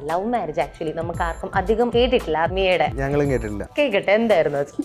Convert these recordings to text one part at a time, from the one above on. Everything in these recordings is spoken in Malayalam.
ലവ് മാരേജ് ആക്ച്വലി നമുക്ക് ആർക്കും അധികം കേട്ടിട്ടില്ല ആത്മീയയുടെ ഞങ്ങളും കേട്ടിട്ടില്ല കേൾക്കട്ടെ എന്തായിരുന്നു അത്?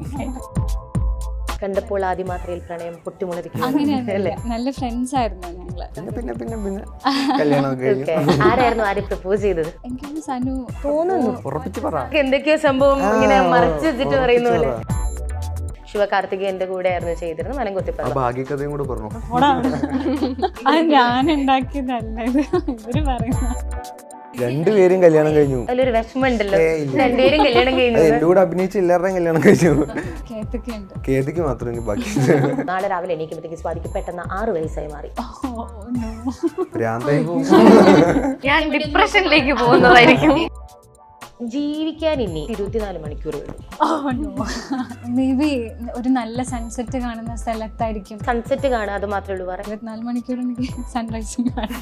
കണ്ടപ്പോൾ ആദ്യം മാത്രയിൽ പ്രണയം പൊട്ടിമുളരിക്കുന്നു അങ്ങനെയൊന്നുമില്ല നല്ല ഫ്രണ്ട്സ് ആയിരുന്നു ഞങ്ങള് പിന്നെ പിന്നെ പിന്നെ പിന്നെ കല്യാണമൊക്കെ കഴിഞ്ഞു Okay. ആരായിരുന്നു ആരും പ്രപ്പോസ് ചെയ്തത് എനിക്കൊന്ന് സനു തോന്നുന്നു ഉറപ്പിച്ച് പറ എന്തൊക്കെയോ സംഭവം ഇങ്ങനെ മറച്ചു വെച്ചിട്ട് പറയുന്ന പോലെ ശിവകാർത്തികേയന്റെ കൂടെ ആയിരുന്നു ചെയ്തിരുന്നത് മനം ആ കുത്തിപ്പറ ഭാഗ്യകഥയും കൂടെ പറഞ്ഞു പോടാ അവിടെ. അത് ഞാൻ ഉണ്ടാക്കിയതല്ല ഇത് ഇവര് പറയുന്ന രണ്ടുപേരും കല്യാണം കഴിഞ്ഞു അതിലൊരു വിഷമം ഉണ്ടല്ലോ ഏയ് ഇല്ല. രണ്ടുപേരും കല്യാണം അത് കഴിഞ്ഞു എന്റെ കൂടെ അഭിനയിച്ച എല്ലാവരുടെയും കല്യാണം കഴിഞ്ഞു കേത്തൊക്കെ ഉണ്ട് കേതിക്ക് മാത്രം ഇനി ബാക്കി നാളെ രാവിലെ എണീക്കുമ്പോഴത്തേക്ക് സ്വാതിക്ക് പെട്ടെന്ന് ആറ് വയസ്സായി മാറി ഓ നോ ഭ്രാന്തായി പോകും ഞാൻ ഡിപ്രഷനിലേക്ക് പോകുന്നതായിരിക്കും ജീവിക്കാൻ ഇനി ഇരുപത്തിനാല് മണിക്കൂറുകൾ ഓ നോ മേ ബി ഒരു നല്ല സൺസെറ്റ് കാണുന്ന സ്ഥലത്തായിരിക്കും സൺസെറ്റ് കാണാതെ മാത്രമേ ഉള്ളൂ പറയാം ഇരുപത്തിനാല് മണിക്കൂർ എനിക്ക് സൺറൈസും കാണാം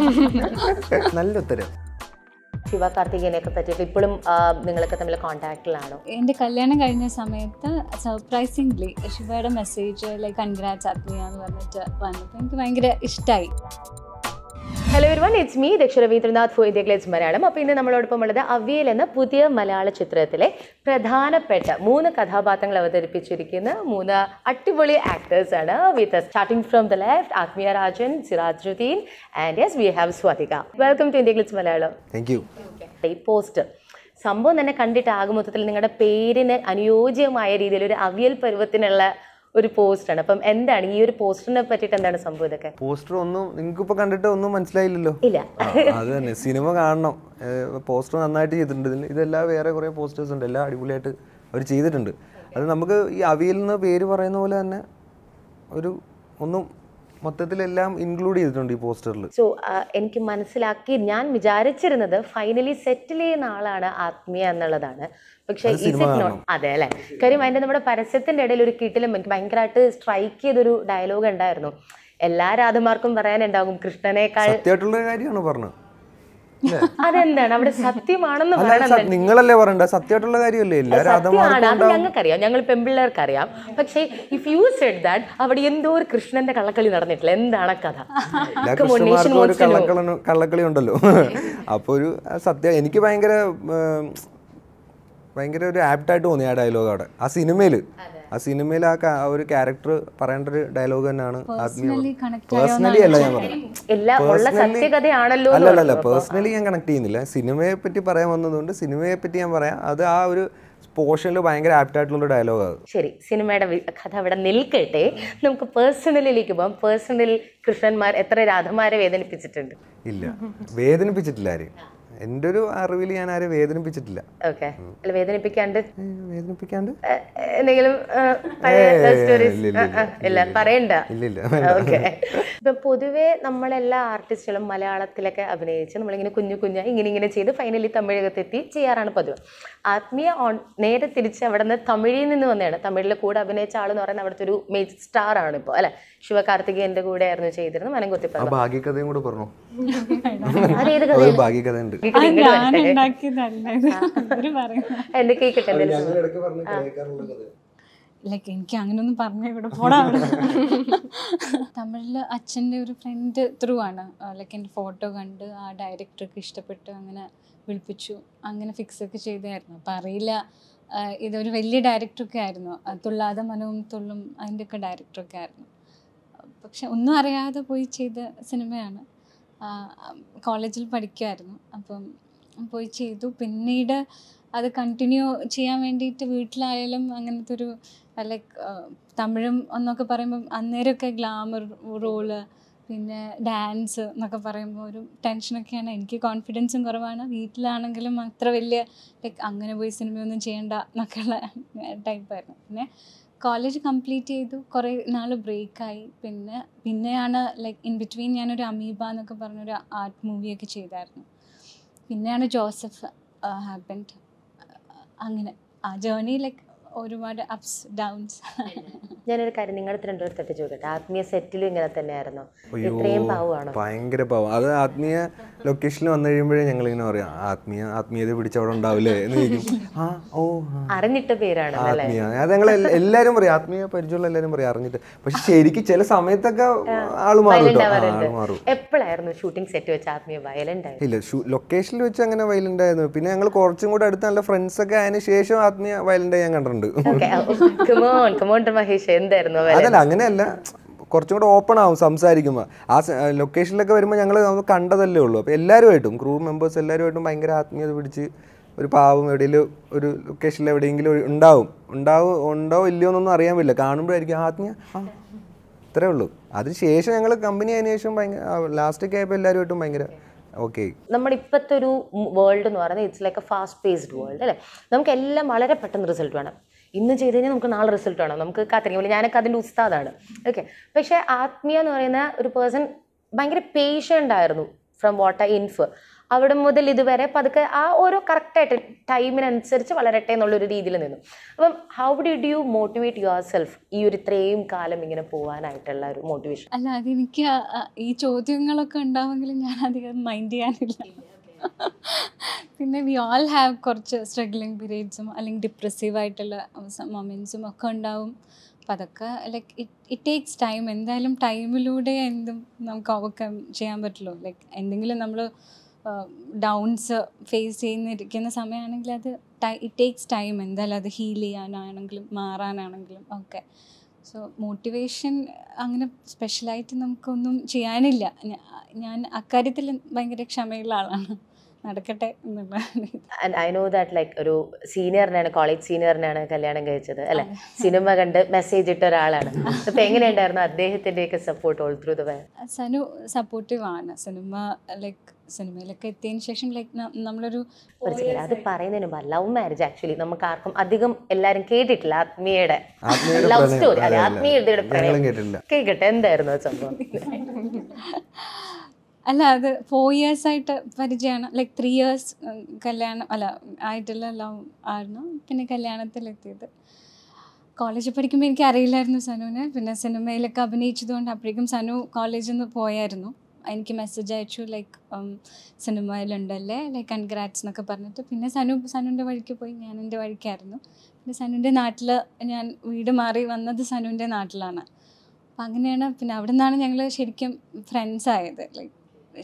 നല്ല ഉത്തരം ശിവ കാർത്തികേയനെയൊക്കെ പറ്റിയിട്ട് ഇപ്പോഴും ആ, നിങ്ങളൊക്കെ തമ്മിൽ കോൺടാക്റ്റിലാണോ എൻ്റെ കല്യാണം കഴിഞ്ഞ സമയത്ത് സർപ്രൈസിംഗ്ലി ശിവയുടെ മെസ്സേജ് ലൈക്ക് കൺഗ്രാറ്റ്സ് ആത്മീയ എന്ന് പറഞ്ഞിട്ട് വന്നപ്പോൾ എനിക്ക് ഭയങ്കര ഇഷ്ടമായി hello everyone it's me Daksha Ravindranath for Glitz Malayalam അപ്പോൾ ഇന്ന് നമ്മളോടൊപ്പം ഉള്ളത് അവിയൽ എന്ന പുതിയ മലയാള ചിത്രത്തിലെ പ്രധാനപ്പെട്ട മൂന്ന് കഥാപാത്രങ്ങൾ അവതരിപ്പിച്ചിരിക്കുന്ന മൂന്ന് അടിപൊളി ആക്ടേഴ്സ് ആണ് with starting from the left Athmiya Rajan Sirajuddin and yes we have Swathika welcome to India Glitz Malayalam thank you ഈ പോസ്റ്റർ സംഭവം തന്നെ കണ്ടിട്ട് ആകെ മൊത്തത്തിൽ നിങ്ങളുടെ പേരിന് അനുയോജ്യമായ രീതിയിൽ ഒരു അവിയൽ പരുവത്തിനുള്ള ഒരു പോസ്റ്റാണ് അപ്പം എന്താണ് ഈ ഒരു പോസ്റ്ററിനെ പറ്റിയിട്ട് എന്താണ് സംഭവം ഇതൊക്കെ പോസ്റ്റർ ഒന്നും നിങ്ങൾക്ക് ഇപ്പൊ കണ്ടിട്ട് ഒന്നും മനസ്സിലായില്ലല്ലോ ഇല്ല ആ, അത് തന്നെ സിനിമ കാണണം പോസ്റ്റർ നന്നായിട്ട് ചെയ്തിട്ടുണ്ട് ഇതിൽ ഇതെല്ലാം വേറെ കുറേ പോസ്റ്റേഴ്സ് ഉണ്ട് എല്ലാം അടിപൊളിയായിട്ട് അവർ ചെയ്തിട്ടുണ്ട് അത് നമുക്ക് ഈ അവിയൽ എന്ന് പേര് പറയുന്ന പോലെ തന്നെ ഒരു ഒന്നും മൊത്തത്തിലെല്ലാം ഇൻക്ലൂഡ് ചെയ്തിട്ടുണ്ട് ഈ പോസ്റ്ററിൽ സോ എനിക്ക് മനസ്സിലാക്കി ഞാൻ വിചാരിച്ചിരുന്നത് ഫൈനലി സെറ്റിൽ ചെയ്യുന്ന ആളാണ് ആത്മീയ എന്നുള്ളതാണ് പക്ഷേ അത് ഈ സിനിമ സെറ്റ് കാണണം. അതെ അല്ലേ കാര്യം അതിന്റെ നമ്മുടെ പരസ്യത്തിന്റെ ഇടയിൽ ഒരു കിട്ടിലും എനിക്ക് ഭയങ്കരമായിട്ട് സ്ട്രൈക്ക് ചെയ്തൊരു ഡയലോഗ് ഉണ്ടായിരുന്നു എല്ലാ രാധമാർക്കും പറയാനുണ്ടാകും കൃഷ്ണനേക്കാൾ സത്യമായിട്ടുള്ള കാര്യമാണ് പറഞ്ഞത് അതെന്താണ് അവിടെ സത്യമാണെന്ന് അല്ല പറയണം സ- നിങ്ങളല്ലേ പറയണ്ട സത്യമായിട്ടുള്ള കാര്യമല്ലേ എല്ലാ സത്യമാണ് രാധമാർക്കും അത് ഞങ്ങൾക്കറിയാം ഞങ്ങൾ പെമ്പിള്ളേർക്ക് അറിയാം പക്ഷേ ഇഫ് യു സെഡ് ദാറ്റ് അവിടെ എന്തോ ഒരു കൃഷ്ണന്റെ കള്ളക്കളി നടന്നിട്ടില്ല എന്താണ് ആ കഥ എല്ലാ Come on, nation കൃഷ്ണന്മാർക്കും ഒരു wants to know. കള്ളക്കളി കള്ളക്കളി ഉണ്ടല്ലോ അപ്പോൾ ഒരു ആ സത്യം എനിക്ക് ഭയങ്കര ഉം, ഭയങ്കര ഒരു ആപ്റ്റായിട്ട് തോന്നി ആ ഡയലോഗ് അവിടെ ആ സിനിമയിൽ ആ സിനിമയിൽ ആ ക- ആ ഒരു ക്യാരക്ടർ പറയേണ്ട ഒരു ഡയലോഗ് തന്നെയാണ് Personally connect പേഴ്സണലി അല്ല ഞാൻ പറഞ്ഞത് എല്ലാ ഉള്ള സത്യകഥയാണല്ലോ എന്ന് അല്ലല്ല പേഴ്സണലി ഞാൻ കണക്ട് ചെയ്യുന്നില്ല സിനിമയെ പറ്റി പറയാൻ വന്നതുകൊണ്ട് സിനിമയെ പറ്റി ഞാൻ പറയാം അത് ആ ഒരു പോർഷനിൽ ഭയങ്കര ആപ്റ്റായിട്ടുള്ള ഡയലോഗ് അത് ശരി സിനിമയുടെ വി- കഥ അവിടെ നിൽക്കട്ടെ നമുക്ക് പേഴ്സണലിലേക്ക് പോകാം പേഴ്സണൽ കൃഷ്ണന്മാർ എത്ര രാധമാരെ വേദനിപ്പിച്ചിട്ടുണ്ട് ഇല്ല വേദനിപ്പിച്ചിട്ടില്ല ആരെയും എൻ്റെ ഒരു അറിവിൽ ഞാൻ ആരെയും വേദനിപ്പിച്ചിട്ടില്ല ഓക്കെ അല്ല വേദനിപ്പിക്കാണ്ട് ഏ, വേദനിപ്പിക്കാണ്ട് ഏ, എന്തെങ്കിലും ഏ, പഴയ ഏയ്, സ്റ്റോറീസ് ഇല്ല, ഇല്ല, ഇല്ല പറയണ്ട ഇല്ല ഇല്ല ഓക്കെ ഇപ്പൊ പൊതുവെ നമ്മളെല്ലാ ആർട്ടിസ്റ്റുകളും മലയാളത്തിലൊക്കെ അഭിനയിച്ച് നമ്മളിങ്ങനെ കുഞ്ഞു കുഞ്ഞായി ഇങ്ങനെ ഇങ്ങനെ ചെയ്ത് ഫൈനലി തമിഴകത്തെത്തി ചെയ്യാറാണ് പതിവ് ആത്മീയ ഓൺ നേരെ തിരിച്ച് അവിടെ നിന്ന് തമിഴിൽ നിന്ന് വന്നതാണ് തമിഴിൽ കൂടെ അഭിനയിച്ച ആളെന്ന് പറയുന്നത് അവിടുത്തെ ഒരു മേജർ സ്റ്റാർ ആണ് ഇപ്പോൾ അല്ലെ ശിവകാർത്തികേയന്റെ കൂടെ ആയിരുന്നു ചെയ്തിരുന്നത് മനം ആ കുത്തിപ്പറ ഭാഗ്യകഥയും കൂടെ പറഞ്ഞു അതേത് ഒരു ഭാഗ്യകഥ ഉണ്ട് അത് ഞാൻ ഉണ്ടാക്കിയതല്ല ഇത് ഇവര് പറയുന്ന എന്റെ കേക്കട്ടെ എന്റെ ലൈക്ക് എനിക്ക് അങ്ങനെയൊന്നും പറഞ്ഞ ഇവിടെ പോടാ അവിടെ തമിഴിൽ അച്ഛൻ്റെ ഒരു ഫ്രണ്ട് ത്രൂ ആണ് ലൈക്ക് എൻ്റെ ഫോട്ടോ കണ്ട് ആ ഡയറക്ടർക്ക് ഇഷ്ടപ്പെട്ട് അങ്ങനെ വിളിപ്പിച്ചു അങ്ങനെ ഫിക്സ് ഒക്കെ ചെയ്തായിരുന്നു അപ്പം അറിയില്ല ആ, ഇതൊരു വലിയ ഡയറക്ടറൊക്കെ ആയിരുന്നു ആ, തുള്ളാതെ മനവും തുള്ളും അതിൻ്റെയൊക്കെ ഡയറക്ടറൊക്കെ ആയിരുന്നു പക്ഷെ ഒന്നും അറിയാതെ പോയി ചെയ്ത സിനിമയാണ് കോളേജിൽ പഠിക്കുമായിരുന്നു അപ്പം പോയി ചെയ്തു പിന്നീട് അത് കണ്ടിന്യൂ ചെയ്യാൻ വേണ്ടിയിട്ട് വീട്ടിലായാലും അങ്ങനത്തെ ഒരു ലൈക്ക് തമിഴും എന്നൊക്കെ പറയുമ്പം അന്നേരമൊക്കെ ഗ്ലാമർ റോള് പിന്നെ ഡാൻസ് എന്നൊക്കെ പറയുമ്പോൾ ഒരു ടെൻഷനൊക്കെയാണ് എനിക്ക് കോൺഫിഡൻസും കുറവാണ് വീട്ടിലാണെങ്കിലും അത്ര വലിയ ലൈക്ക് അങ്ങനെ പോയി സിനിമയൊന്നും ചെയ്യണ്ട എന്നൊക്കെയുള്ള ടൈപ്പായിരുന്നു പിന്നെ കോളേജ് കംപ്ലീറ്റ് ചെയ്തു കുറേ നാൾ ബ്രേക്കായി പിന്നെ പിന്നെയാണ് ലൈക്ക് ഇൻ ബിറ്റ്വീൻ ഞാനൊരു അമീബ എന്നൊക്കെ പറഞ്ഞൊരു ആർട്ട് മൂവിയൊക്കെ ചെയ്തായിരുന്നു പിന്നെയാണ് ജോസഫ് ഹാപ്പൻഡ് അങ്ങനെ ആ ജേർണി ലൈക്ക് ഒരുപാട് അപ്സ് ഡൗൺസ് ഞാനൊരു കാര്യം നിങ്ങളുടെ രണ്ടുപേർ തെറ്റി ചോദിക്കട്ടെ ആത്മീയ സെറ്റിലും ഇങ്ങനെ തന്നെയായിരുന്നോ അയ്യോ ഇത്രയും പാവമാണോ ഭയങ്കര പാവം അത് ആത്മീയ ലൊക്കേഷനിൽ വന്നു കഴിയുമ്പോഴേ ഞങ്ങളിങ്ങനെ പറയാം ആത്മീയ ആത്മീയത പിടിച്ച് അവിടെ ഉണ്ടാവില്ലേ എന്ന് ചോദിക്കും ആ ഓ ആ അറിഞ്ഞിട്ട പേരാണ് അല്ലേ ആത്മീയ അത് ഞങ്ങൾ എല്ലാവരും പറയും ആത്മീയ പരിചയമുള്ള എല്ലാവരും പറയും അറിഞ്ഞിട്ട് പക്ഷെ ശരിക്കും ചില സമയത്തൊക്കെ ആള് മാറും കേട്ടോ ആ, ആള് മാറും എപ്പോഴായിരുന്നു ഷൂട്ടിംഗ് സെറ്റ് വെച്ച് ആത്മീയ വയലന്റ് ആയത് ഇല്ല ലൊക്കേഷനിൽ വെച്ച് അങ്ങനെ വയലന്റ് ആയിരുന്നു പിന്നെ ഞങ്ങൾ കുറച്ചും കൂടെ അടുത്ത് നല്ല ഫ്രണ്ട്സ് ഒക്കെ അതിന് ശേഷം ആത്മീയ വയലന്റ് ഞാൻ കണ്ടിട്ടുണ്ട് കമോൺ കമോൺ മഹേഷ് എന്തായിരുന്നു violent? അതല്ല അങ്ങനെയല്ല കുറച്ചും കൂടെ ഓപ്പൺ ആവും സംസാരിക്കുമ്പോൾ ആ ലൊക്കേഷനിലൊക്കെ വരുമ്പോൾ ഞങ്ങൾ കണ്ടതല്ലേ ഉള്ളൂ അപ്പോൾ എല്ലാവരുമായിട്ടും ക്രൂ മെമ്പേഴ്സ് എല്ലാവരുമായിട്ടും ഭയങ്കര ആത്മീയത പിടിച്ച് ഒരു പാവം എവിടെയെങ്കിലും ഒരു ലൊക്കേഷനിൽ എവിടെയെങ്കിലും ഒരു- ഉണ്ടാവും ഉണ്ടാവും ഉണ്ടോ ഇല്ലയോ എന്നൊന്നും അറിയാൻ പറ്റില്ല കാണുമ്പോഴായിരിക്കും ആ, ആത്മീയ ആ ഇത്രേ ഉള്ളൂ അതിന് ശേഷം ഞങ്ങൾ കമ്പനി അതിന് ശേഷം ഭയങ്കര ലാസ്റ്റൊക്കെ ആയപ്പോൾ എല്ലാവരുമായിട്ടും ഭയങ്കര ഓക്കെ നമ്മുടെ ഇപ്പോഴത്തെ ഒരു വേൾഡ് എന്ന് പറയുന്നത് it's like a fast paced world അല്ലേ നമുക്ക് എല്ലാം വളരെ പെട്ടെന്ന് റിസൾട്ട് വേണം ഇന്ന് ചെയ്ത് കഴിഞ്ഞാൽ നമുക്ക് നാളെ റിസൾട്ട് വേണം നമുക്ക് കാത്തിരിക്കും ഞാനൊക്കെ അതിൻ്റെ ഉസ്താദാണ് ഓക്കെ പക്ഷേ ആത്മീയ എന്ന് പറയുന്ന ഒരു പേഴ്സൺ ഭയങ്കര പേഷ്യൻ്റ് ആയിരുന്നു ഫ്രം വാട്ട് ഐ ഇൻഫ് അവിടെ മുതൽ ഇതുവരെ പതുക്കെ ആ ഓരോ കറക്റ്റായിട്ട് ടൈമിനനുസരിച്ച് വളരട്ടെ എന്നുള്ളൊരു രീതിയിൽ നിന്നു അപ്പം how did you motivate yourself ഈ ഒരു ഇത്രയും കാലം ഇങ്ങനെ പോകാനായിട്ടുള്ള ഒരു മോട്ടിവേഷൻ അല്ല അതെനിക്ക് ആ- ആ- ഈ ചോദ്യങ്ങളൊക്കെ ഉണ്ടാവുമെങ്കിലും ഞാൻ അധികം മൈൻഡ് ചെയ്യാനില്ല പിന്നെ വി ഓൾ ഹാവ് കുറച്ച് സ്ട്രഗ്ലിങ് പീരീഡ്സും അല്ലെങ്കിൽ ഡിപ്രസീവ് ആയിട്ടുള്ള മൊമെൻറ്റ്സും ഒക്കെ ഉണ്ടാവും അപ്പം അതൊക്കെ like it it takes time എന്തായാലും ടൈമിലൂടെ എന്തും നമുക്ക് ഓവർകം ചെയ്യാൻ പറ്റുള്ളൂ ലൈക്ക് എന്തെങ്കിലും നമ്മൾ ഡൗൺസ് ഫേസ് ചെയ്യുന്നിരിക്കുന്ന സമയമാണെങ്കിൽ അത് ഇറ്റ് ടേക്സ് ടൈം എന്തായാലും അത് ഹീൽ ചെയ്യാനാണെങ്കിലും മാറാനാണെങ്കിലും ഒക്കെ സോ മോട്ടിവേഷൻ അങ്ങനെ സ്പെഷ്യലായിട്ട് നമുക്കൊന്നും ചെയ്യാനില്ല ഞാ- ഞാൻ അക്കാര്യത്തിൽ ഭയങ്കര ക്ഷമയുള്ള ആളാണ് നടക്കട്ടെ എന്നുള്ള and I know that like ഒരു സീനിയറിനാണ് കോളേജ് സീനിയറിനാണ് കല്യാണം കഴിച്ചത് അല്ലെ സിനിമ കണ്ട് മെസ്സേജ് ഇട്ട ഒരാളാണ് അപ്പൊ എങ്ങനെയുണ്ടായിരുന്നു അദ്ദേഹത്തിന്റെയൊക്കെ support all through the way Sanu supportive ആണ് സിനിമ ലൈക്ക് സിനിമയിലൊക്കെ എത്തിയതിന് ശേഷം ലൈക്ക് നമ്മളൊരു ഒരു second, അത് പറയുന്നതിന് മുമ്പ് ലവ് മാരേജ് ആക്ച്വലി നമുക്ക് ആർക്കും അധികം എല്ലാരും കേട്ടിട്ടില്ല ആത്മീയയുടെ ആത്മീയയുടെ ലവ് പ്രണയം. സ്റ്റോറി അതെ, അല്ലെ അതെ. ആത്മീയയുടെ ഞങ്ങളും പ്രണയം കേട്ടിട്ടില്ല കേൾക്കട്ടെ എന്തായിരുന്നു ആ സംഭവം അല്ല അത് ഫോർ ഇയേഴ്സ് ആയിട്ട് പരിചയമാണ് ലൈക്ക് ത്രീ ഇയേഴ്സ് കല്യാണം അല്ല ആയിട്ടുള്ള ലവ് ആയിരുന്നു പിന്നെ കല്യാണത്തിലെത്തിയത് കോളേജിൽ പഠിക്കുമ്പോൾ എനിക്ക് അറിയില്ലായിരുന്നു സനുവിനെ പിന്നെ സിനിമയിലൊക്കെ അഭിനയിച്ചതുകൊണ്ട് അപ്പോഴേക്കും സനു കോളേജിൽ നിന്ന് പോയായിരുന്നു എനിക്ക് മെസ്സേജ് അയച്ചു ലൈക്ക് സിനിമയിലുണ്ടല്ലേ ലൈക്ക് കൺഗ്രാറ്റ്സ് എന്നൊക്കെ പറഞ്ഞിട്ട് പിന്നെ സനു സനുവിൻ്റെ വഴിക്ക് പോയി ഞാൻ എൻ്റെ വഴിക്കായിരുന്നു പിന്നെ സനുവിൻ്റെ നാട്ടിൽ ഞാൻ വീട് മാറി വന്നത് സനുവിൻ്റെ നാട്ടിലാണ് അപ്പം അങ്ങനെയാണ് പിന്നെ അവിടെ നിന്നാണ് ഞങ്ങൾ ശരിക്കും ഫ്രണ്ട്സ് ആയത് ലൈക്ക്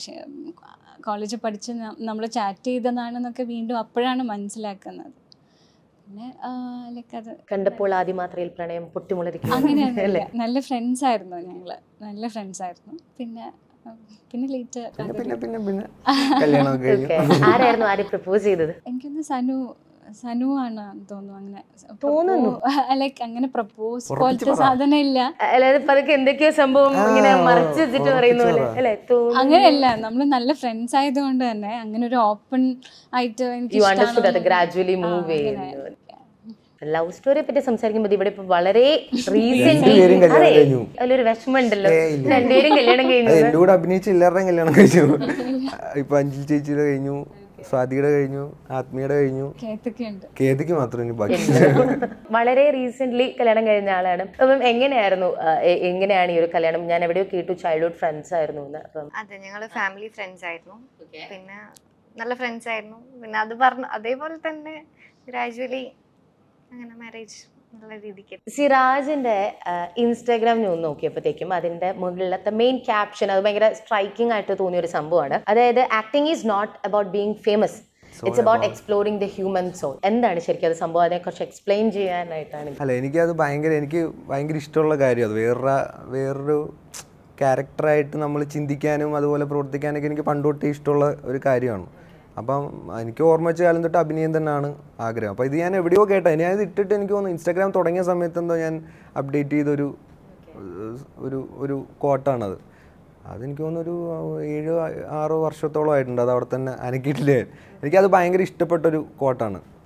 കോളേജിൽ പഠിച്ച് നമ്മൾ ചാറ്റ് ചെയ്തതാണെന്നൊക്കെ വീണ്ടും അപ്പോഴാണ് മനസ്സിലാക്കുന്നത് പിന്നെ ലൈക്ക് അത് കണ്ടപ്പോൾ ആദ്യം മാത്രയിൽ പ്രണയം പൊട്ടിമുളരിക്കും അങ്ങനെയൊന്നുമില്ല നല്ല ഫ്രണ്ട്സ് ആയിരുന്നു ഞങ്ങൾ നല്ല ഫ്രണ്ട്സ് ആയിരുന്നു പിന്നെ ആ, പിന്നെ ലേറ്റ് പിന്നെ പിന്നെ പിന്നെ പിന്നെ കല്യാണമൊക്കെ കഴിഞ്ഞു Okay. ആരായിരുന്നു ആരും പ്രപ്പോസ് ചെയ്തത് എനിക്കൊന്ന് സനു സനു ആണ് തോന്നുന്നു അങ്ങനെ തോന്നുന്നു. ലൈക്ക് അങ്ങനെ പ്രപ്പോസ് പോലത്തെ സാധനം ഇല്ല അല്ലാതെ പതുക്കെ എന്തൊക്കെയോ സംഭവം ഇങ്ങനെ മറച്ചു വെച്ചിട്ട് പറയുന്ന പോലെ അല്ലെ തോന്നുന്നു അങ്ങനെയല്ല നമ്മൾ നല്ല ഫ്രണ്ട്സ് ആയതുകൊണ്ട് തന്നെ അങ്ങനെ ഒരു ഓപ്പൺ ആയിട്ട് എനിക്ക് യു അണ്ടർസ്റ്റുഡ് അത് ഇഷ്ടമാണെന്ന് ഗ്രാജുവലി മൂവ് അങ്ങനെ. ചെയ്യുന്നു ലവ് സ്റ്റോറിയെ പറ്റി സംസാരിക്കുമ്പോൾ ഇവിടെ ഇപ്പൊ വളരെ റീസെന്റ് രണ്ടുപേരും കല്യാണം അതെ കഴിഞ്ഞു. അതിലൊരു വിഷമം ഉണ്ടല്ലോ ഏയ് ഇല്ല. രണ്ടുപേരും കല്യാണം കഴിഞ്ഞു അത് എൻ്റെ കൂടെ അഭിനയിച്ച എല്ലാവരുടെയും കല്യാണം കഴിഞ്ഞു ഇപ്പൊ അഞ്ചിൽ ചേച്ചിയുടെ കഴിഞ്ഞു സ്വാതിയുടെ കഴിഞ്ഞു ആത്മീയുടെ കഴിഞ്ഞു കേത്തൊക്കെ ഉണ്ട് കേതിക്ക് മാത്രം ഇനി ബാക്കി വളരെ റീസെന്റ് കല്യാണം കഴിഞ്ഞ ആളാണ് അപ്പം എങ്ങനെയായിരുന്നു ആ, എ- എങ്ങനെയാണ് ഈ ഒരു കല്യാണം ഞാൻ എവിടെയോ കേട്ടു ചൈൽഡ്ഹുഡ് ഫ്രണ്ട്സ് ആയിരുന്നു എന്ന് അപ്പം അതെ ഞങ്ങൾ ഫാമിലി ഫ്രണ്ട്സ് ആയിരുന്നു പിന്നെ നല്ല ഫ്രണ്ട്സ് ആയിരുന്നു പിന്നെ അത് പറഞ്ഞു അതേപോലെ തന്നെ ഗ്രാജുവലി അങ്ങനെ മാരേജ് നല്ല രീതിക്ക് സിറാജിന്റെ ഇൻസ്റ്റാഗ്രാം ഞാൻ നോക്കിയപ്പോഴത്തേക്കും അതിന്റെ മുകളിലത്തെ മെയിൻ ക്യാപ്ഷൻ അത് ഭയങ്കര സ്ട്രൈക്കിംഗ് ആയിട്ട് തോന്നിയ ഒരു സംഭവമാണ് അതായത് acting is not about being famous it's about exploring the human soul എന്താണ് ശരിക്കും അത് സംഭവം അതിനെ കുറച്ച് എക്സ്പ്ലെയിൻ ചെയ്യാനായിട്ടാണ് അല്ല എനിക്കത് ഭയങ്കര എനിക്ക് ഭയങ്കര ഇഷ്ടമുള്ള കാര്യം അത് വേറൊരു വേറൊരു ക്യാരക്ടറായിട്ട് നമ്മൾ ചിന്തിക്കാനും അതുപോലെ പ്രവർത്തിക്കാനൊക്കെ എനിക്ക് പണ്ടൊട്ടേ ഇഷ്ടമുള്ള ഒരു കാര്യമാണ് അപ്പം എനിക്ക് ഓർമ്മ വെച്ച കാലം തൊട്ട് അഭിനയം തന്നെയാണ് ആഗ്രഹം അപ്പോൾ ഇത് ഞാൻ എവിടെയോ കേട്ടോ ഞാൻ ഇത് ഇട്ടിട്ട് എനിക്ക് തോന്നുന്നു ഇൻസ്റ്റാഗ്രാം തുടങ്ങിയ സമയത്ത് എന്തോ ഞാൻ അപ്ഡേറ്റ് ചെയ്തൊരു ഏഹ്, ഒരു ഒരു കോട്ടാണത് അതെനിക്ക് തോന്നുന്നു ഒരു ഏഴോ ആറോ വർഷത്തോളം ആയിട്ടുണ്ട് അത് അവിടെ തന്നെ അനക്കിയിട്ടില്ലേ എനിക്കത് ഭയങ്കര ഇഷ്ടപ്പെട്ടൊരു കോട്ടാണ്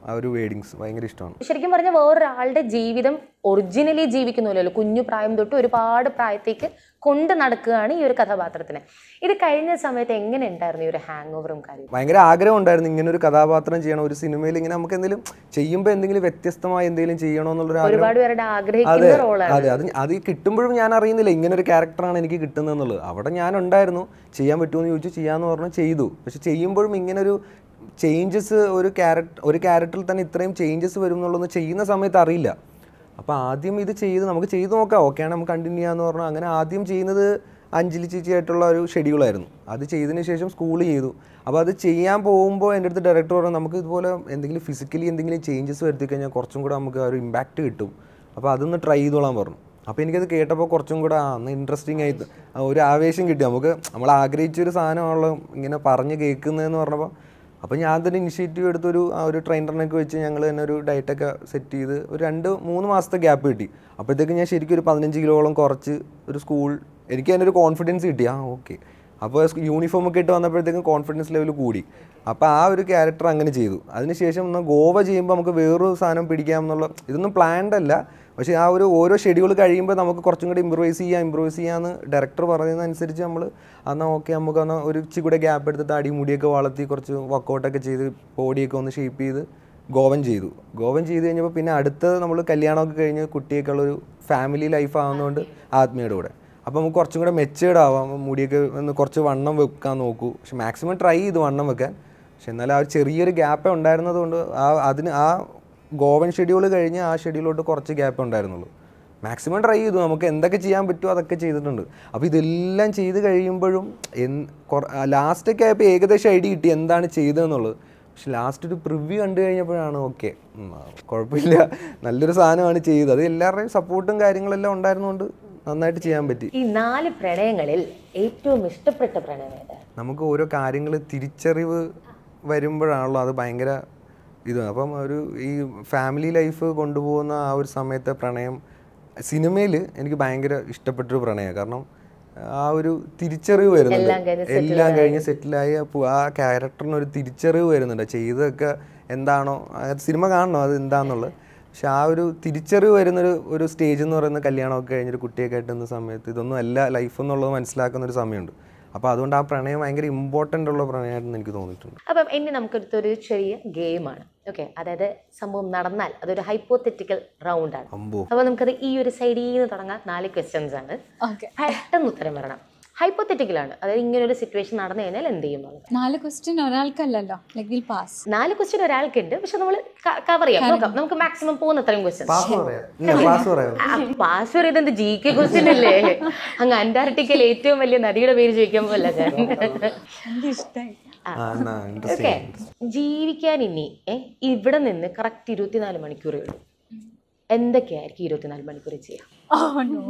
ആ ഒരു വേഡിങ്സ് ഭയങ്കര ഇഷ്ടമാണ് ശരിക്കും പറഞ്ഞാൽ വേറൊരാളുടെ ജീവിതം ഒറിജിനലി ജീവിക്കുന്നില്ലല്ലോ കുഞ്ഞു പ്രായം തൊട്ട് ഒരുപാട് പ്രായത്തേക്ക് കൊണ്ട് നടക്കുകയാണ് ഈ ഒരു കഥാപാത്രത്തിന് ഇത് കഴിഞ്ഞ സമയത്ത് എങ്ങനെ ഉണ്ടായിരുന്നു ഈ ഒരു ഹാങ് ഓവറും കാര്യം ഭയങ്കര ആഗ്രഹം ഉണ്ടായിരുന്നു ഇങ്ങനെ ഒരു കഥാപാത്രം ചെയ്യണം ഒരു സിനിമയിൽ ഇങ്ങനെ നമുക്ക് എന്തെങ്കിലും ചെയ്യുമ്പോൾ എന്തെങ്കിലും വ്യത്യസ്തമായ എന്തെങ്കിലും ചെയ്യണമെന്നുള്ളൊരു ആഗ്രഹം ഒരുപാട് പേരുടെ അതെ ആഗ്രഹിക്കുന്ന റോളാണ് അതെ അത് അത് കിട്ടുമ്പോഴും ഞാൻ അറിയുന്നില്ല ഇങ്ങനെ ഒരു ക്യാരക്ടറാണ് എനിക്ക് കിട്ടുന്നതെന്നുള്ളത് അവിടെ ഞാൻ ഉണ്ടായിരുന്നു ചെയ്യാൻ പറ്റുമോ എന്ന് ചോദിച്ചു ചെയ്യാന്ന് പറഞ്ഞു ചെയ്തു പക്ഷെ ചെയ്യുമ്പോഴും ഇങ്ങനെ ഒരു ചേഞ്ചസ് ഒരു ക്യാരക്ടർ ഒരു ക്യാരക്ടറിൽ തന്നെ ഇത്രയും ചേഞ്ചസ് വരും എന്നുള്ളതൊന്നും ചെയ്യുന്ന സമയത്ത് അറിയില്ല അപ്പോൾ ആദ്യം ഇത് ചെയ്ത് നമുക്ക് ചെയ്ത് നോക്കാം ഓക്കെയാണ് നമുക്ക് കണ്ടിന്യൂ ചെയ്യാന്ന് പറഞ്ഞു അങ്ങനെ ആദ്യം ചെയ്യുന്നത് അഞ്ജലി ചേച്ചിയായിട്ടുള്ള ഒരു ഷെഡ്യൂളായിരുന്നു അത് ചെയ്തതിന് ശേഷം സ്കൂൾ ചെയ്തു അപ്പോൾ അത് ചെയ്യാൻ പോകുമ്പോൾ എൻ്റെ അടുത്ത് ഡയറക്ടർ പറഞ്ഞു നമുക്ക് ഇതുപോലെ എന്തെങ്കിലും ഫിസിക്കലി എന്തെങ്കിലും ചേഞ്ചസ് വരുത്തി കഴിഞ്ഞാൽ കുറച്ചും കൂടെ നമുക്ക് ആ ഒരു ഇമ്പാക്റ്റ് കിട്ടും അപ്പോൾ അതൊന്ന് ട്രൈ ചെയ്തോളാൻ പറഞ്ഞു അപ്പോൾ എനിക്കത് കേട്ടപ്പോൾ കുറച്ചും കൂടെ ആ ഒന്ന് ഇൻട്രസ്റ്റിംഗ് ആയി ആ, ഒരു ആവേശം കിട്ടി നമുക്ക് നമ്മൾ ആഗ്രഹിച്ചൊരു സാധനമാണല്ലോ ഇങ്ങനെ പറഞ്ഞ് കേൾക്കുന്നതെന്ന് പറഞ്ഞപ്പോൾ അപ്പോൾ ഞാൻ തന്നെ ഇനിഷ്യേറ്റീവ് എടുത്തൊരു ആ ഒരു ട്രെയിനറിനൊക്കെ വെച്ച് ഞങ്ങൾ തന്നെ ഒരു ഡയറ്റൊക്കെ സെറ്റ് ചെയ്ത് ഒരു രണ്ട് മൂന്ന് മാസത്തെ ഗ്യാപ്പ് കിട്ടി അപ്പോഴത്തേക്ക് ഞാൻ ശരിക്കും ഒരു പതിനഞ്ച് കിലോളം കുറച്ച് ഒരു സ്കൂൾ എനിക്ക് തന്നെ ഒരു കോൺഫിഡൻസ് കിട്ടി ആ ഓക്കെ അപ്പോൾ യൂണിഫോം ഒക്കെ ഇട്ട് വന്നപ്പോഴത്തേക്കും കോൺഫിഡൻസ് ലെവൽ കൂടി അപ്പോൾ ആ ഒരു ക്യാരക്ടർ അങ്ങനെ ചെയ്തു അതിനുശേഷം ഒന്ന് ഗോവ ചെയ്യുമ്പോൾ നമുക്ക് വേറൊരു സാധനം പിടിക്കാമെന്നുള്ള ഇതൊന്നും പ്ലാൻഡ് അല്ല പക്ഷേ ആ ഒരു ഓരോ ഷെഡ്യൂൾ കഴിയുമ്പോൾ നമുക്ക് കുറച്ചും കൂടി ഇമ്പ്രൂവൈസ് ചെയ്യാം ഇമ്പ്രൂവൈസ് ചെയ്യാമെന്ന് ഡയറക്ടർ പറയുന്നതനുസരിച്ച് നമ്മൾ എന്നാൽ ഓക്കെ നമുക്ക് എന്നാൽ ഒരു ഇച്ചിരി കൂടെ ഗ്യാപ്പ് എടുത്തിട്ട് അടിമുടിയൊക്കെ വളർത്തി കുറച്ച് വർക്കൗട്ടൊക്കെ ചെയ്ത് ബോഡിയൊക്കെ ഒന്ന് ഷേപ്പ് ചെയ്ത് ഗോവൻ ചെയ്തു ഗോവൻ ചെയ്ത് കഴിഞ്ഞപ്പോൾ പിന്നെ അടുത്ത നമ്മൾ കല്യാണമൊക്കെ കഴിഞ്ഞ് കുട്ടിയൊക്കെ ഉള്ളൊരു ഫാമിലി ലൈഫ് ആവുന്നതുകൊണ്ട് ആത്മീയയുടെ കൂടെ അപ്പോൾ നമുക്ക് കുറച്ചും കൂടെ മെച്ചേർഡ് ആവാം മുടിയൊക്കെ ഒന്ന് കുറച്ച് വണ്ണം വെക്കാൻ നോക്കൂ പക്ഷെ മാക്സിമം ട്രൈ ചെയ്തു വണ്ണം വെക്കാൻ പക്ഷെ എന്നാലും ആ ഒരു ചെറിയൊരു ഗ്യാപ്പ് ഉണ്ടായിരുന്നത് കൊണ്ട് ആ അതിന് ആ ഗോവൻ ഷെഡ്യൂൾ കഴിഞ്ഞ് ആ ഷെഡ്യൂളിലോട്ട് കുറച്ച് ഗ്യാപ്പ് ഉണ്ടായിരുന്നുള്ളൂ മാക്സിമം ട്രൈ ചെയ്തു നമുക്ക് എന്തൊക്കെ ചെയ്യാൻ പറ്റുമോ അതൊക്കെ ചെയ്തിട്ടുണ്ട് അപ്പോൾ ഇതെല്ലാം ചെയ്ത് കഴിയുമ്പോഴും ലാസ്റ്റൊക്കെ ആയപ്പോൾ ഏകദേശം ഐഡിയ കിട്ടി എന്താണ് ചെയ്തതെന്നുള്ളത് പക്ഷെ ലാസ്റ്റ് ഒരു പ്രിവ്യൂ കണ്ടു കഴിഞ്ഞപ്പോഴാണ് ഓക്കെ കുഴപ്പമില്ല നല്ലൊരു സാധനമാണ് ചെയ്തത് അത് എല്ലാവരുടെയും സപ്പോർട്ടും കാര്യങ്ങളെല്ലാം ഉണ്ടായിരുന്നുകൊണ്ട് നന്നായിട്ട് ചെയ്യാൻ പറ്റി ഈ നാല് പ്രണയങ്ങളിൽ ഏറ്റവും ഇഷ്ടപ്പെട്ട പ്രണയം ഏതാ നമുക്ക് ഓരോ കാര്യങ്ങൾ തിരിച്ചറിവ് വരുമ്പോഴാണല്ലോ അത് ഭയങ്കര ഇത് അപ്പം ഒരു ഈ ഫാമിലി ലൈഫ് കൊണ്ടുപോകുന്ന ആ ഒരു സമയത്തെ പ്രണയം സിനിമയിൽ എനിക്ക് ഭയങ്കര ഇഷ്ടപ്പെട്ടൊരു പ്രണയമാണ് കാരണം ആ ഒരു തിരിച്ചറിവ് വരുന്നുണ്ട് എല്ലാം കഴിഞ്ഞ് എല്ലാം കഴിഞ്ഞ് സെറ്റിലായി അപ്പോൾ ആ ക്യാരക്ടറിന് ഒരു തിരിച്ചറിവ് വരുന്നുണ്ട് ചെയ്തതൊക്കെ എന്താണോ ആ സിനിമ കാണണം അത് എന്താണെന്നുള്ളത് പക്ഷെ ആ ഒരു തിരിച്ചറിവ് വരുന്നൊരു ഒരു സ്റ്റേജ് എന്ന് പറയുന്ന കല്യാണമൊക്കെ കഴിഞ്ഞൊരു കുട്ടിയൊക്കെ ആയിട്ടുന്ന സമയത്ത് ഇതൊന്നും അല്ല ലൈഫ് എന്നുള്ളത് മനസ്സിലാക്കുന്ന ഒരു സമയമുണ്ട് അപ്പോൾ അതുകൊണ്ട് ആ പ്രണയം ഭയങ്കര ഇമ്പോർട്ടൻ്റ് ഉള്ള പ്രണയമായിട്ടെന്ന് എനിക്ക് തോന്നിയിട്ടുണ്ട് അപ്പം ഇനി നമുക്കെടുത്തൊരു ചെറിയ ഗെയിമാണ് ഓക്കെ അതായത് സംഭവം നടന്നാൽ അതൊരു ഹൈപ്പോത്തറ്റിക്കൽ റൗണ്ടാണ് അമ്പോ അപ്പോൾ നമുക്കത് ഈ ഒരു സൈഡിൽ നിന്ന് തുടങ്ങാം നാല് ക്വസ്റ്റ്യൻസ് ആണ് ഓക്കെ പെട്ടെന്ന് ഉത്തരം വരണം ഹൈപ്പോത്തറ്റിക്കലാണ് അതായത് ഇങ്ങനെ ഒരു സിറ്റുവേഷൻ നടന്നു കഴിഞ്ഞാൽ എന്ത് ചെയ്യും എന്നുള്ളത് നാല് ക്വസ്റ്റ്യൻ ഒരാൾക്കല്ലല്ലോ ലൈക്ക് വിൽ പാസ് നാല് ക്വസ്റ്റ്യൻ ഒരാൾക്കുണ്ട് പക്ഷെ നമ്മൾ കവർ ചെയ്യാം നോക്കാം നമുക്ക് മാക്സിമം പോകുന്ന അത്രയും ക്വസ്റ്റ്യൻ പാസ് പറയാം ഇല്ല പാസ് പറയാം പാസ് പറയുന്നത് എന്ത് ജി കെ ക്വസ്റ്റ്യൻ അല്ലേ അങ്ങ് അന്റാർട്ടിക്കയിൽ ഏറ്റവും വലിയ നദിയുടെ പേര് ചോദിക്കാൻ പോലെ ഞാൻ എനിക്ക് ഇഷ്ടമായി ആ എന്നാ ഓക്കെ ഇൻട്രസ്റ്റിംഗ് ജീവിക്കാൻ ഇനി ഏ ഇവിടെ നിന്ന് കറക്റ്റ് ഇരുപത്തിനാല് മണിക്കൂറേ ഉള്ളൂ എന്തൊക്കെയായിരിക്കും ഇരുപത്തിനാല് മണിക്കൂർ ചെയ്യാം ഓ നോ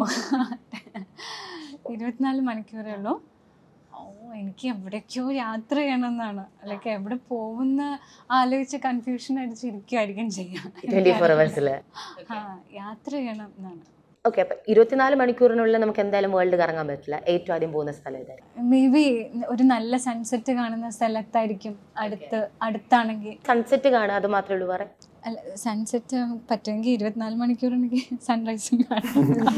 ഇരുപത്തിനാല് മണിക്കൂറേ ഉള്ളൂ ഓ എനിക്ക് എവിടേക്കോ യാത്ര ചെയ്യണമെന്നാണ് ലൈക്ക് എവിടെ പോകുന്ന ആലോചിച്ച് കൺഫ്യൂഷൻ അടിച്ചിരിക്കുമായിരിക്കും ചെയ്യാം ട്വന്റി ഫോർ അവേഴ്സിൽ ആ യാത്ര ചെയ്യണം എന്നാണ് ഓക്കെ അപ്പം ഇരുപത്തിനാല് മണിക്കൂറിനുള്ളിൽ നമുക്ക് എന്തായാലും വേൾഡ് കറങ്ങാൻ പറ്റില്ല ഏറ്റവും ആദ്യം പോകുന്ന സ്ഥലം ഏതായിരിക്കും മേ ബി ഒരു നല്ല സൺസെറ്റ് കാണുന്ന സ്ഥലത്തായിരിക്കും അടുത്ത് അടുത്താണെങ്കിൽ സൺസെറ്റ് കാണുക അത് മാത്രമേ ഉള്ളൂ വേറെ അല്ല സൺസെറ്റ് പറ്റുമെങ്കിൽ ഇരുപത്തിനാല് മണിക്കൂർ എനിക്ക് സൺറൈസും കാണാം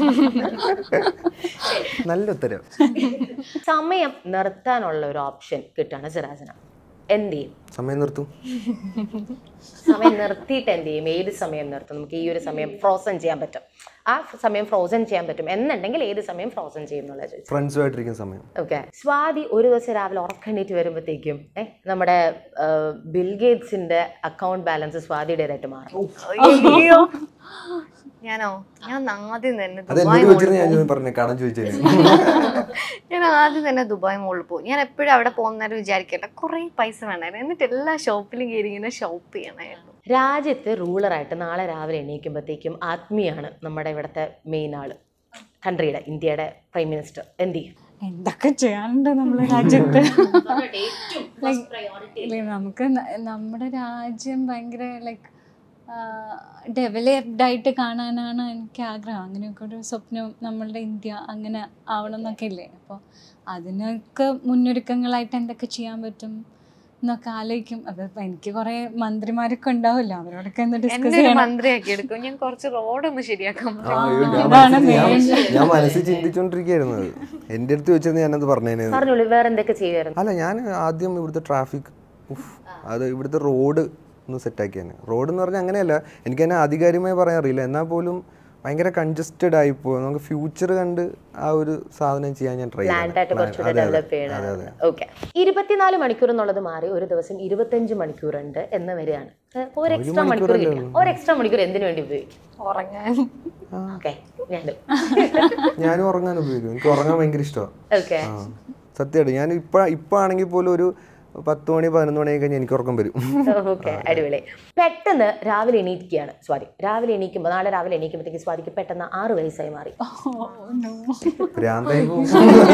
നല്ല ഉത്തരം സമയം നിർത്താനുള്ള ഒരു ഓപ്ഷൻ കിട്ടുകയാണ് സിറാജന എന്ത് ചെയ്യും സമയം നിർത്തും സമയം നിർത്തിയിട്ട് എന്ത് ചെയ്യും ഏത് സമയം നിർത്തും നമുക്ക് ഈ ഒരു സമയം ഫ്രോസൺ ചെയ്യാൻ പറ്റും ആ സമയം ഫ്രോസൺ ചെയ്യാൻ പറ്റും എന്നുണ്ടെങ്കിൽ ഏത് സമയം ഫ്രോസൺ ചെയ്യും എന്നുള്ളത് ചോദിച്ചു ഫ്രണ്ട്സുമായിട്ടിരിക്കുന്ന സമയം ഓക്കെ സ്വാതി ഒരു ദിവസം രാവിലെ ഉറക്കണ്ണീറ്റ് വരുമ്പോഴത്തേക്കും ഏഹ് നമ്മുടെ ബിൽ ഗേറ്റ്സിന്റെ അക്കൗണ്ട് ബാലൻസ് സ്വാതിയുടേതായിട്ട് മാറും അയ്യോ ഞാനോ ഞാൻ ആദ്യം തന്നെ അത് ദുബായ് എന്നോട് മോളിൽ ചോദിച്ചിട്ട് ഞാൻ പറഞ്ഞു കടം ചോദിച്ചു കഴിഞ്ഞു ഞാൻ ആദ്യം തന്നെ ദുബായ് മോളിൽ പോകും ഞാൻ എപ്പോഴും അവിടെ പോകുന്നേരം വിചാരിക്കട്ടെ കുറേ പൈസ വേണമായിരുന്നു എന്നിട്ട് എല്ലാ ഷോപ്പിലും കയറി ഇങ്ങനെ ഷോപ്പ് ചെയ്യണമായിരുന്നു രാജ്യത്ത് റൂളറായിട്ട് നാളെ രാവിലെ എണീക്കുമ്പോഴത്തേക്കും ആത്മീയാണ് നമ്മുടെ ഇവിടുത്തെ മെയിൻ ആള് കൺട്രിയുടെ ഇന്ത്യയുടെ പ്രൈം മിനിസ്റ്റർ എന്ത് ചെയ്യും എന്തൊക്കെ ചെയ്യാനുണ്ട് നമ്മുടെ രാജ്യത്ത് ഇല്ലേ, നമുക്ക് ന- നമ്മുടെ രാജ്യം ഭയങ്കര ലൈക്ക് ഡെവലപ്ഡ് ആയിട്ട് കാണാനാണ് എനിക്ക് ആഗ്രഹം അങ്ങനെയൊക്കെ ഒരു സ്വപ്നം നമ്മളുടെ ഇന്ത്യ അങ്ങനെ ആവണം എന്നൊക്കെ ഇല്ലേ അപ്പോൾ അതിനൊക്കെ മുന്നൊരുക്കങ്ങളായിട്ട് എന്തൊക്കെ ചെയ്യാൻ പറ്റും എന്നൊക്കെ ആലോചിക്കും അതിപ്പോ എനിക്ക് കുറെ മന്ത്രിമാരൊക്കെ ഉണ്ടാവില്ല അവരോടൊക്കെ ഒന്ന് എന്നെ ഡിസ്കസ് ഒരു ചെയ്യണം മന്ത്രിയാക്കി എടുക്കും ഞാൻ കുറച്ച് റോഡൊന്ന് ശരിയാക്കാൻ ആ, പറയും. അയ്യോ, ഞാൻ ഇതാണ് മനസ്സിൽ- ഞാൻ- main. ഞാൻ മനസ്സിൽ ചിന്തിച്ചോണ്ടിരിക്കുകയായിരുന്നു അത് എൻ്റെ അടുത്ത് വെച്ചത് ഞാനത് പറഞ്ഞേനെ പറഞ്ഞോളൂ വേറെ എന്തൊക്കെ ചെയ്യുമായിരുന്നു അല്ല ഞാൻ ആദ്യം ഇവിടുത്തെ ട്രാഫിക് അത് ഇവിടുത്തെ റോഡ് ഒന്ന് സെറ്റാക്കിയാണ് റോഡ് എന്ന് പറഞ്ഞാൽ അങ്ങനെയല്ല എനിക്ക് തന്നെ ആധികാരികമായി പറയാൻ അറിയില്ല എന്നാൽ പോലും ഭയങ്കര കൺജസ്റ്റഡ് ആയിപ്പോയി നമുക്ക് ഫ്യൂച്ചർ കണ്ട് ആ ഒരു സാധനം ചെയ്യാൻ ഞാൻ ട്രൈ പ്ലാൻഡ് ആയിട്ട് കുറച്ചുകൂടെ ഡെവലപ്പ് ചെയ്യണം ഓക്കെ ഇരുപത്തിനാല് മണിക്കൂർ എന്നുള്ളത് മാറി ഒരു ദിവസം ഇരുപത്തഞ്ച് മണിക്കൂറുണ്ട് എന്ന് വരികയാണ് അപ്പൊ ഒരു എക്സ്ട്രാ മണിക്കൂർ കിട്ടില്ല ഒരു എക്സ്ട്രാ മണിക്കൂർ എന്തിനു വേണ്ടി ഉപയോഗിക്കും ഉറങ്ങാൻ ഓക്കെ ഞാനും ഞാനും ഉറങ്ങാൻ ഉപയോഗിക്കും എനിക്ക് ഉറങ്ങാൻ ഭയങ്കര ഇഷ്ടമാണ് ഓക്കെ ആ സത്യമായിട്ട് ഞാൻ ഇപ്പം ഇപ്പം ആണെങ്കിൽ പോലും ഒരു പത്ത് മണി പതിനൊന്ന് മണി കഴിഞ്ഞാൽ എനിക്ക് ഉറക്കം വരും ഓക്കെ അടിപൊളി പെട്ടെന്ന് രാവിലെ എണീക്കുകയാണ് സ്വാതി രാവിലെ എണീക്കുമ്പോൾ നാളെ രാവിലെ എണീക്കുമ്പോഴത്തേക്ക് സ്വാതിക്ക് പെട്ടെന്ന് ആറ് വയസ്സായി മാറി ഭ്രാന്തായി പോകും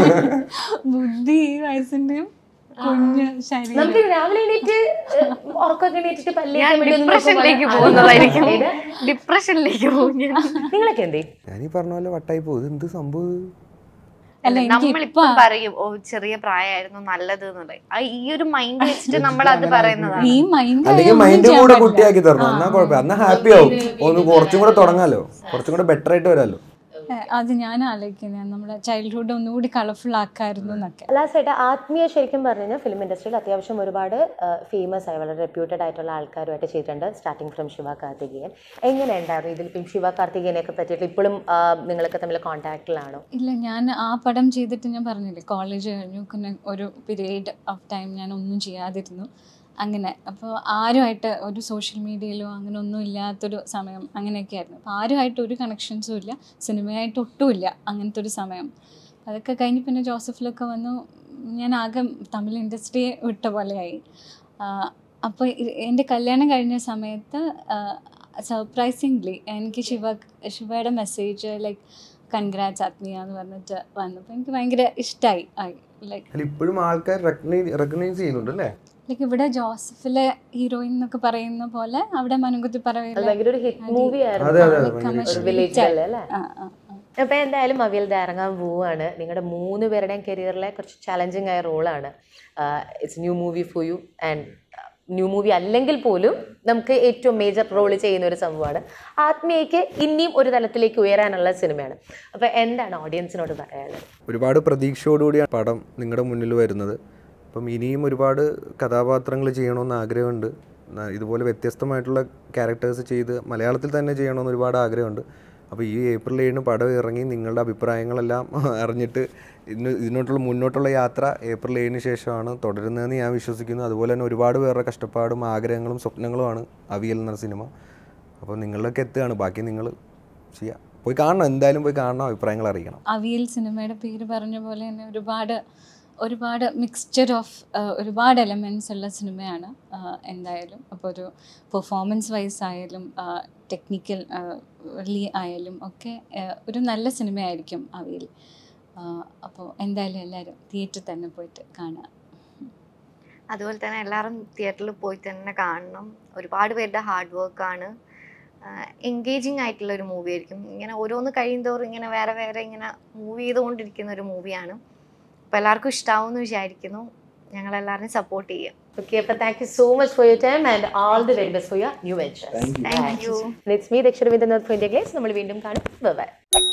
ബുദ്ധി ഈ വയസ്സിന്റെയും കുഞ്ഞ് ശരീരം നമുക്ക് രാവിലെ എണീറ്റ് ഏഹ്, ഉറക്കമൊക്കെ എണീറ്റിട്ട് ഞാൻ പല്ലേക്ക് ഡിപ്രഷനിലേക്ക് പോകുന്നതായിരിക്കും ഡിപ്രഷനിലേക്ക് പോകും ഞാൻ നിങ്ങളൊക്കെ എന്തേ ഞാൻ ഈ പറഞ്ഞ പോലെ വട്ടായി പോകും ഇത് എന്ത് സംഭവം ഇത്? അല്ല എനിക്ക് നമ്മളിപ്പം പറയും ഓ ചെറിയ പ്രായമായിരുന്നു നല്ലത് എന്നുള്ളത് ആ ഈ ഒരു മൈൻഡ് വെച്ചിട്ട് നമ്മൾ അത് പറയുന്നതാണ് ഈ മൈൻഡ് അല്ലെങ്കിൽ മൈൻഡ് കൂടെ കുട്ടിയാക്കി തരണം എന്നാ കുഴപ്പമില്ല എന്നാ ഹാപ്പി ആവും ഒന്ന് കുറച്ചും കൂടെ തുടങ്ങാലോ കുറച്ചും കൂടെ ബെറ്റർ ആയിട്ട് വരാമല്ലോ അത് ഞാൻ ആലോചിക്കുന്നത് നമ്മുടെ ചൈൽഡ്ഹുഡ് ഒന്നുകൂടി കളർഫുൾ ആക്കായിരുന്നു എന്നൊക്കെ ലാസ്റ്റായിട്ട് ആത്മീയ ശരിക്കും പറഞ്ഞു കഴിഞ്ഞാൽ ഫിലിം ഇൻഡസ്ട്രിയിൽ അത്യാവശ്യം ഒരുപാട് ഫേമസ് ആയ വളരെ റെപ്യൂട്ടഡ് ആയിട്ടുള്ള ആൾക്കാരുമായിട്ട് ചെയ്തിട്ടുണ്ട് സ്റ്റാർട്ടിങ് ഫ്രം ശിവ കാർത്തികേയൻ എങ്ങനെ ഉണ്ടായിരുന്നു ഇതിൽ ഇപ്പം ശിവ കാർത്തികേയനെയൊക്കെ പറ്റിയിട്ട് ഇപ്പോഴും ആ, നിങ്ങളൊക്കെ തമ്മിൽ കോൺടാക്റ്റിലാണോ ഇല്ല ഞാൻ ആ പടം ചെയ്തിട്ട് ഞാൻ പറഞ്ഞില്ലേ കോളേജ് കഴിഞ്ഞു പിന്നെ ഒരു പീരീഡ് ഓഫ് ടൈം ഞാൻ ഒന്നും ചെയ്യാതിരുന്നു അങ്ങനെ അപ്പോൾ ആരുമായിട്ട് ഒരു സോഷ്യൽ മീഡിയയിലോ അങ്ങനെ ഒന്നും ഇല്ലാത്തൊരു സമയം അങ്ങനെയൊക്കെ ആയിരുന്നു അപ്പോൾ ആരുമായിട്ട് ഒരു കണക്ഷൻസും ഇല്ല സിനിമയായിട്ട് ഒട്ടുമില്ല അങ്ങനത്തെ ഒരു സമയം അതൊക്കെ കഴിഞ്ഞ് പിന്നെ ജോസഫിലൊക്കെ വന്നു ഞാൻ ആകെ തമിഴ് ഇൻഡസ്ട്രിയെ വിട്ട പോലെയായി അപ്പോൾ എൻ്റെ കല്യാണം കഴിഞ്ഞ സമയത്ത് സർപ്രൈസിംഗ്ലി എനിക്ക് ശിവ ശിവയുടെ മെസ്സേജ് ലൈക്ക് കൺഗ്രാറ്റ്സ് ആത്മീയ എന്ന് പറഞ്ഞിട്ട് വന്നപ്പോൾ എനിക്ക് ഭയങ്കര ഇഷ്ടമായി ആയി ലൈക്ക് അല്ല ഇപ്പോഴും ആൾക്കാർ റെക്കഗ്നൈസ് ചെയ്യുന്നുണ്ട് അല്ലേ ലൈക്ക് ഇവിടെ ജോസഫിലെ ഹീറോയിൻ എന്നൊക്കെ പറയുന്ന പോലെ അവിടെ മനുകുത്തി അത് പറയില്ല ഭയങ്കര ഒരു ഹിറ്റ് മൂവി അതെ ആയിരുന്നു അതെ like ഭയങ്കര commercial വില്ലേജ് hit. അല്ലേ അല്ലേ ആ, ആ, ആ. അപ്പോൾ എന്തായാലും അവിയൽ ഇറങ്ങാൻ പോവാണ് നിങ്ങളുടെ മൂന്ന് പേരുടെയും കരിയറിലെ കുറച്ച് ചലഞ്ചിങ് ആയ റോളാണ് it's new movie for you and new movie അല്ലെങ്കിൽ പോലും നമുക്ക് ഏറ്റവും മേജർ റോൾ ചെയ്യുന്ന ഒരു സംഭവമാണ് ആത്മീയയ്ക്ക് ഇനിയും ഒരു തലത്തിലേക്ക് ഉയരാനുള്ള സിനിമയാണ് അപ്പോൾ എന്താണ് ഓഡിയൻസിനോട് പറയാനുള്ളത് ഒരുപാട് പ്രതീക്ഷയോടുകൂടിയാണ് പടം നിങ്ങളുടെ മുന്നിൽ വരുന്നത് അപ്പം ഇനിയും ഒരുപാട് കഥാപാത്രങ്ങൾ ചെയ്യണമെന്ന് ആഗ്രഹമുണ്ട് ന- ഇതുപോലെ വ്യത്യസ്തമായിട്ടുള്ള ക്യാരക്ടേഴ്സ് ചെയ്ത് മലയാളത്തിൽ തന്നെ ചെയ്യണമെന്ന് ഒരുപാട് ആഗ്രഹമുണ്ട് അപ്പോൾ ഈ ഏപ്രിൽ ഏഴിന് പടം ഇറങ്ങി നിങ്ങളുടെ അഭിപ്രായങ്ങളെല്ലാം അറിഞ്ഞിട്ട് ഇതിന് ഇതിനോട്ടുള്ള മുന്നോട്ടുള്ള യാത്ര ഏപ്രിൽ ഏഴിന് ശേഷമാണ് തുടരുന്നതെന്ന് ഞാൻ വിശ്വസിക്കുന്നു അതുപോലെ തന്നെ ഒരുപാട് പേരുടെ കഷ്ടപ്പാടും ആഗ്രഹങ്ങളും സ്വപ്നങ്ങളുമാണ് അവിയൽ എന്ന സിനിമ അപ്പോൾ നിങ്ങളിലൊക്കെ എത്തുകയാണ് ബാക്കി നിങ്ങൾ ചെയ്യാം പോയി കാണണം എന്തായാലും പോയി കാണണം അഭിപ്രായങ്ങൾ അറിയിക്കണം അവിയൽ സിനിമയുടെ പേര് പറഞ്ഞ പോലെ തന്നെ ഒരുപാട് ഒരുപാട് മിക്സ്ചർ ഓഫ് ഒരുപാട് എലമെൻറ്റ്സ് ഉള്ള സിനിമയാണ് ആ, എന്തായാലും അപ്പോൾ ഒരു പെർഫോമൻസ് വൈസ് ആയാലും ടെക്നിക്കൽ ആയാലും ഒക്കെ ആ, ഒരു നല്ല സിനിമയായിരിക്കും അവിയൽ അപ്പോൾ എന്തായാലും എല്ലാവരും തിയേറ്ററിൽ തന്നെ പോയിട്ട് കാണുക അതുപോലെ തന്നെ എല്ലാവരും തിയേറ്ററിൽ പോയി തന്നെ കാണണം ഒരുപാട് പേരുടെ ഹാർഡ് വർക്കാണ് എൻഗേജിങ് ആയിട്ടുള്ള ഒരു മൂവി ആയിരിക്കും ഇങ്ങനെ ഓരോന്ന് കഴിയുന്തോറും ഇങ്ങനെ വേറെ വേറെ ഇങ്ങനെ മൂവ് ചെയ്തുകൊണ്ടിരിക്കുന്ന ഒരു മൂവിയാണ് അപ്പോൾ എല്ലാവർക്കും ഇഷ്ടാവും എന്ന് വിചാരിക്കുന്നു ഞങ്ങളെല്ലാവരും സപ്പോർട്ട് ചെയ്യാം ഓക്കെ അപ്പോൾ thank you so much for your time and all the very best for your new ventures thank you it's me Daksha Ravindranath for India Glitz നമ്മൾ വീണ്ടും കാണും ബൈ